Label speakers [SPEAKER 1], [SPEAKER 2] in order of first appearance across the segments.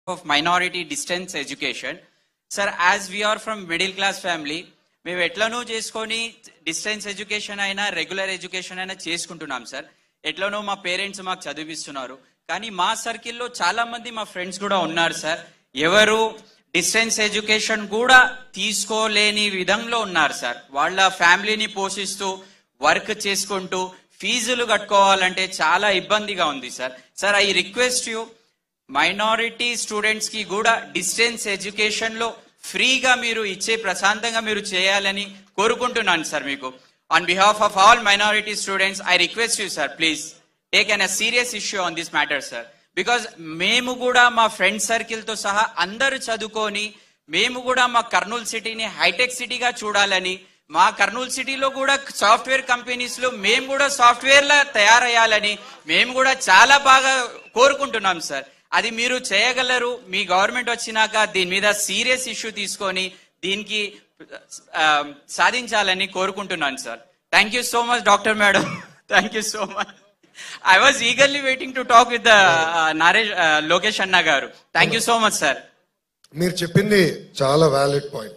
[SPEAKER 1] of minority distance education. Sir, as we are from middle class family, మేము ఎట్లనో చేసుకొని distance education అయినా regular education అయినా చేసుకుంటున్నాం సార్ ఎట్లనో మా పేరెంట్స్ మాకు చదివిస్తున్నారు కానీ మా సర్కిల్లో చాలా మంది మా ఫ్రెండ్స్ కూడా ఉన్నారు సార్ ఎవరు డిస్టెన్స్ ఎడ్యుకేషన్ కూడా తీసుకోలేని విధంలో ఉన్నారు సార్ వాళ్ళ ఫ్యామిలీని పోషిస్తూ వర్క్ చేసుకుంటూ ఫీజులు కట్టుకోవాలంటే చాలా ఇబ్బందిగా ఉంది sir sir I request you minority students కి కూడా డిస్టెన్స్ ఎడ్యుకేషన్ లో ఫ్రీగా మీరు ఇచ్చే ప్రశాంతంగా మీరు చేయాలని కోరుకుంటున్నాను సార్ మీకు on behalf of all minority students I request you sir please take an a serious issue on this matter sir because మేము కూడా మా ఫ్రెండ్ సర్కిల్ తో సహా అందరూ చదువుకొని మేము కూడా మా కర్నూలు సిటీని హైటెక్ సిటీగా చూడాలని మా కర్నూలు సిటీలో కూడా సాఫ్ట్వేర్ కంపెనీస్ లో మేము కూడా సాఫ్ట్వేర్ లా తయారయ్యాలని మేము కూడా చాలా బాగా కోరుకుంటున్నాం సార్ అది మీరు చేయగలరు మీ గవర్నమెంట్ వచ్చినాక దీని మీద సీరియస్ ఇష్యూ తీసుకొని దీనికి ఆ, సాధించాలని కోరుకుంటున్నాను sir thank you so much doctor madam thank you so much I was eagerly waiting to talk with Naresh Lokesh అన్న గారు thank you so much sir
[SPEAKER 2] మీరు చెప్పింది చాలా వ్యాలిడ్ పాయింట్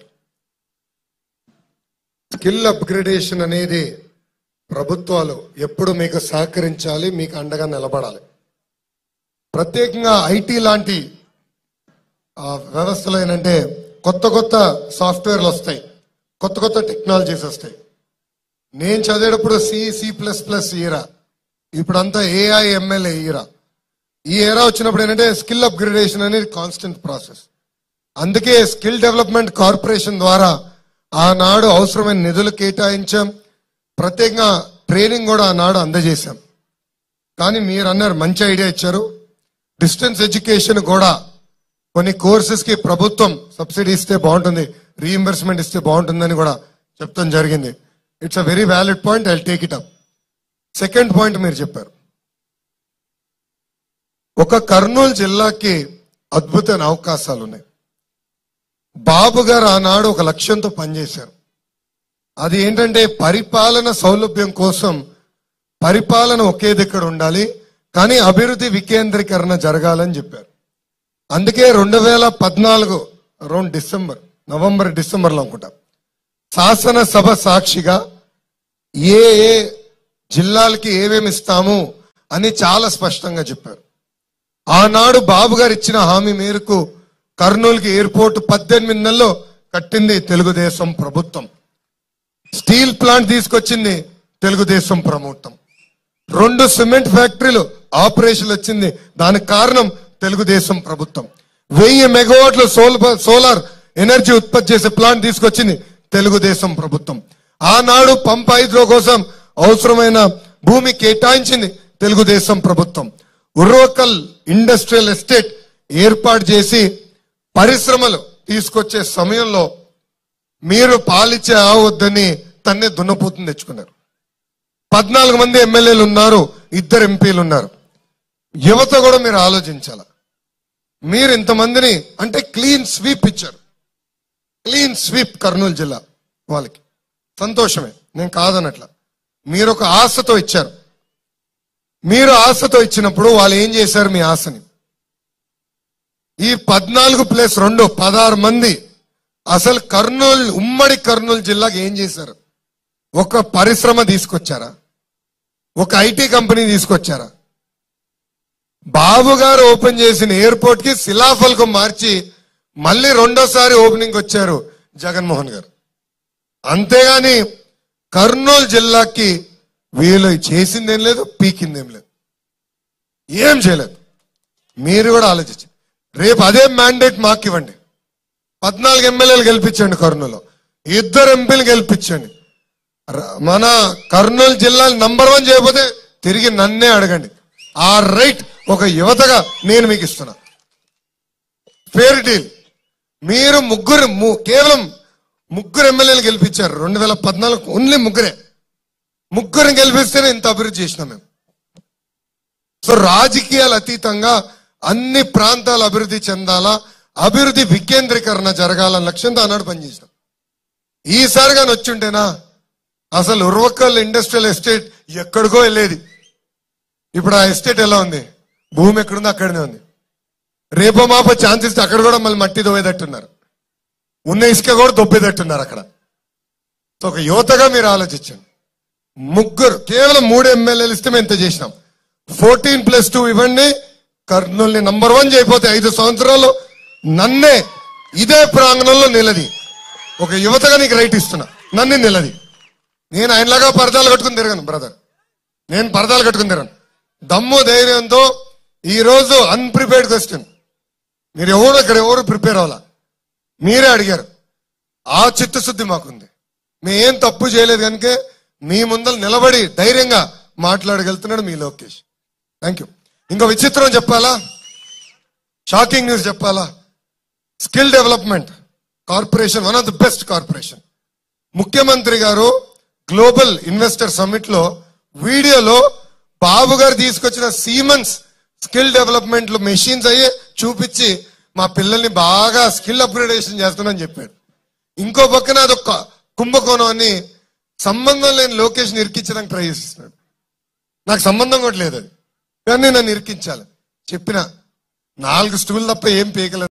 [SPEAKER 2] స్కిల్ అప్గ్రేడేషన్ అనేది ప్రభుత్వాలు ఎప్పుడు మీకు సహకరించాలి మీకు అండగా నిలబడాలి ప్రత్యేకంగా ఐటీ లాంటి ఆ, వ్యవస్థలు ఏంటంటే కొత్త కొత్త సాఫ్ట్వేర్లు వస్తాయి కొత్త కొత్త టెక్నాలజీస్ వస్తాయి నేను చదివేటప్పుడు సి సి ప్లస్ ప్లస్ ఈరా ఇప్పుడంతా ఏఐ ఎంఎల్ఏ ఈరా ఈ ఏరా వచ్చినప్పుడు ఏంటంటే స్కిల్ అప్గ్రేడేషన్ అనేది కాన్స్టెంట్ ప్రాసెస్ అందుకే స్కిల్ డెవలప్మెంట్ కార్పొరేషన్ ద్వారా ఆనాడు అవసరమైన నిధులు కేటాయించాం ప్రత్యేకంగా ట్రైనింగ్ కూడా ఆనాడు అందజేశాం కానీ మీరు అన్నారు మంచి ఐడియా ఇచ్చారు డిస్టెన్స్ ఎడ్యుకేషన్ కూడా కొన్ని కోర్సెస్ కి ప్రభుత్వం సబ్సిడీ ఇస్తే బాగుంటుంది రీఎంబర్స్మెంట్ ఇస్తే బాగుంటుందని కూడా చెప్తాం జరిగింది it's a very valid point I take it up second point మీరు చెప్పారు ఒక కర్నూలు జిల్లాకి అద్భుతమైన అవకాశాలు ఉన్నాయి బాబు గారు ఆనాడు ఒక లక్ష్యంతో పనిచేశారు అది ఏంటంటే పరిపాలన సౌలభ్యం కోసం పరిపాలన ఒకే దగ్గర ఉండాలి కానీ అభివృద్ధి వికేంద్రీకరణ జరగాలని చెప్పారు అందుకే రెండు వేల పద్నాలుగు అరౌండ్ డిసెంబర్ నవంబర్ డిసెంబర్లో అనుకుంటా శాసనసభ సాక్షిగా ఏ ఏ జిల్లాలకి ఏమేమి ఇస్తాము అని చాలా స్పష్టంగా చెప్పారు ఆనాడు బాబు గారు ఇచ్చిన హామీ మేరకు కర్నూలుకి ఎయిర్పోర్ట్ పద్దెనిమిది నెలల్లో కట్టింది తెలుగుదేశం ప్రభుత్వం స్టీల్ ప్లాంట్ తీసుకొచ్చింది తెలుగుదేశం ప్రభుత్వం రెండు సిమెంట్ ఫ్యాక్టరీలు ఆపరేషన్ వచ్చింది దానికి కారణం తెలుగుదేశం ప్రభుత్వం వెయ్యి మెగావాట్ల సోలార్ సోలార్ ఎనర్జీ ఉత్పత్తి చేసే ప్లాంట్ తీసుకొచ్చింది తెలుగుదేశం ప్రభుత్వం ఆనాడు పంప్ హైడ్రో కోసం అవసరమైన భూమి కేటాయించింది తెలుగుదేశం ప్రభుత్వం ఉర్వకల్ ఇండస్ట్రియల్ ఎస్టేట్ ఏర్పాటు చేసి పరిశ్రమలు తీసుకొచ్చే సమయంలో మీరు పాలిచ్చే ఆవద్దని తన్నే దున్నపోతుని తెచ్చుకున్నారు పద్నాలుగు మంది ఎమ్మెల్యేలు ఉన్నారు ఇద్దరు ఎంపీలు ఉన్నారు యువత కూడా మీరు ఆలోచించాల మీరు ఇంతమందిని అంటే క్లీన్ స్వీప్ ఇచ్చారు క్లీన్ స్వీప్ కర్నూలు జిల్లా వాళ్ళకి సంతోషమే నేను కాదనట్ల మీరు ఒక ఆశతో ఇచ్చారు మీరు ఆశతో ఇచ్చినప్పుడు వాళ్ళు ఏం చేశారు మీ ఆశని ఈ పద్నాలుగు ప్లస్ రెండు పదహారు మంది అసలు కర్నూలు ఉమ్మడి కర్నూలు జిల్లాకి ఏం చేశారు ఒక పరిశ్రమ తీసుకొచ్చారా ఒక ఐటీ కంపెనీ తీసుకొచ్చారా బాబు గారు ఓపెన్ చేసిన ఎయిర్పోర్ట్ కి శిలాఫల్కు మార్చి మళ్ళీ రెండోసారి ఓపెనింగ్ వచ్చారు జగన్మోహన్ గారు అంతేగాని కర్నూలు జిల్లాకి వీళ్ళు చేసిందేం లేదు పీకిందేం లేదు ఏం చేయలేదు మీరు కూడా ఆలోచించండి రేపు అదే మ్యాండేట్ మాకు ఇవ్వండి పద్నాలుగు ఎమ్మెల్యేలు గెలిపించండి కర్నూలు ఇద్దరు ఎంపీలు గెలిపించండి ర- మన కర్నూలు జిల్లాని నంబర్ వన్ చేయకపోతే తిరిగి నన్నే అడగండి ఆ రైట్ ఒక యువతగా నేను మీకు ఇస్తున్నా ఫేర్ డీల్ మీరు ముగ్గురు ము- కేవలం ముగ్గురు ఎమ్మెల్యేలు గెలిపించారు రెండు వేల పద్నాలుగు ఓన్లీ ముగ్గురే ముగ్గురిని గెలిపిస్తేనే ఇంత అభివృద్ధి చేసినాం మేము సో రాజకీయాలు అతీతంగా అన్ని ప్రాంతాలు అభివృద్ధి చెందాలా అభివృద్ధి వికేంద్రీకరణ జరగాలన్న లక్ష్యంతో ఆనాడు పనిచేసినాం ఈసారి కానీ వచ్చింటేనా అసలు ఉర్వకల్ ఇండస్ట్రియల్ ఎస్టేట్ ఎక్కడికో వెళ్ళేది ఇప్పుడు ఆ ఎస్టేట్ ఎలా ఉంది భూమి ఎక్కడుందో అక్కడనే ఉంది రేపో మాపో ఛాన్స్ ఇస్తే అక్కడ కూడా మళ్ళీ మట్టి దోవేదట్టున్నారు ఉన్న ఇసుక కూడా దొబ్బేదట్టున్నారు అక్కడ సో ఒక యువతగా మీరు ఆలోచించండి ముగ్గురు కేవలం మూడు ఎమ్మెల్యేలు ఇస్తే మేము ఇంత చేసినాం ఫోర్టీన్ ప్లస్ టూ ఇవ్వండి కర్నూలుని నంబర్ వన్ చేయపోతే ఐదు సంవత్సరాలు నన్నే ఇదే ప్రాంగణంలో నిలది ఒక యువతగా నీకు రైట్ ఇస్తున్నా నన్ను నిలది నేను ఆయనలాగా పరదాలు కట్టుకుని తిరగను బ్రదర్ నేను పరదాలు కట్టుకుని తిరగను దమ్ము ధైర్యంతో ఈ రోజు అన్ప్రిపేర్డ్ క్వశ్చన్ మీరు ఎవరు ఇక్కడ ఎవరు ప్రిపేర్ అవ్వాల మీరే అడిగారు ఆ చిత్తశుద్ధి మాకుంది మేము ఏం తప్పు చేయలేదు కనుక మీ ముందర నిలబడి ధైర్యంగా మాట్లాడగలుగుతున్నాడు మీ లోకేష్ థ్యాంక్ యూ ఇంకో విచిత్రం చెప్పాలా షాకింగ్ న్యూస్ చెప్పాలా skill development corporation one of the best corporation ముఖ్యమంత్రి గారు గ్లోబల్ ఇన్వెస్టర్ సమ్మిట్ లో వీడియోలో బాబు గారు తీసుకొచ్చిన సీమన్స్ స్కిల్ డెవలప్మెంట్ లో మెషిన్స్ అయ్యే చూపించి మా పిల్లల్ని బాగా స్కిల్ అప్గ్రేడేషన్ చేస్తున్నానని చెప్పాడు ఇంకో పక్కన అదొక కుంభకోణం అని సంబంధం లేని లొకేషన్ ఇరికించడానికి ట్రై చేస్తున్నాడు నాకు సంబంధం కూడా లేదు అది కానీ నన్ను ఇరికించాలి చెప్పిన నాలుగు స్టూల్ తప్ప ఏం పీకలేదు